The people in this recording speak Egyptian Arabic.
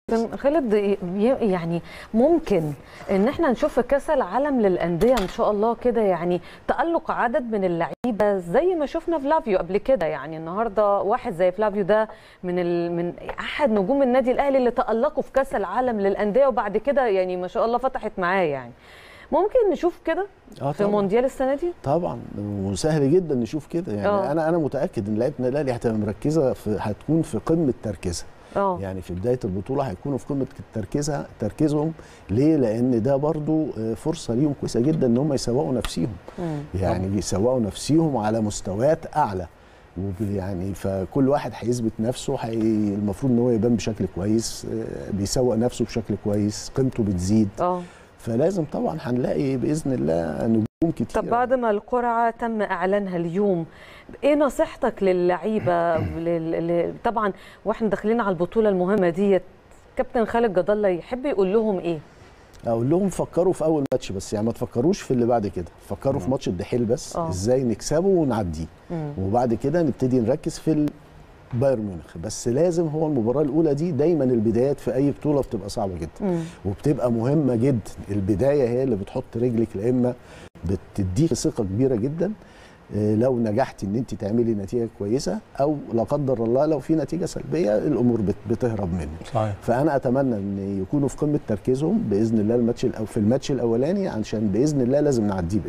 خالد ي- يعني ممكن ان احنا نشوف في كاس العالم للانديه ان شاء الله كده يعني تالق عدد من اللعيبه زي ما شفنا فلافيو قبل كده يعني النهارده واحد زي فلافيو ده من ال... من احد نجوم النادي الاهلي اللي تالقوا في كاس العالم للانديه وبعد كده يعني ما شاء الله فتحت معاه يعني ممكن نشوف كده اه في طبعا مونديال السنه دي طبعا وسهل جدا نشوف كده يعني آه. انا انا متاكد ان لعيبه النادي الاهلي هتبقى مركزه في هتكون في قمه تركيزها اه يعني في بدايه البطوله هيكونوا في قمه تركيزها تركيزهم ليه لان ده برضو آه، فرصه ليهم كويسه جدا ان هم يسوقوا نفسيهم مم. يعني بيسوقوا نفسيهم على مستويات اعلى وب- يعني فكل واحد هيثبت نفسه حي... المفروض ان هو يبان بشكل كويس آه، بيسوق نفسه بشكل كويس قيمته بتزيد اه فلازم طبعا هنلاقي باذن الله نجوم كتير طب بعد ما القرعه تم اعلانها اليوم ايه نصيحتك للعيبه لل... لل... طبعا واحنا داخلين على البطوله المهمه ديت كابتن خالد جد الله يحب يقول لهم ايه اقول لهم فكروا في اول ماتش بس يعني ما تفكروش في اللي بعد كده فكروا في ماتش الدحيل بس آه. ازاي نكسبه ونعديه مم. وبعد كده نبتدي نركز في ال- بايرن ميونخ بس لازم هو المباراه الاولى دي دايما البدايات في اي بطوله بتبقى صعبه جدا مم. وبتبقى مهمه جدا البدايه هي اللي بتحط رجلك لا اما بتديك ثقه كبيره جدا آه، لو نجحتي ان انت تعملي نتيجه كويسه او لا قدر الله لو في نتيجه سلبيه الامور بت- بتهرب منك صحيح فانا اتمنى ان يكونوا في قمه تركيزهم باذن الله الماتش الأو في الماتش الاولاني عشان باذن الله لازم نعديه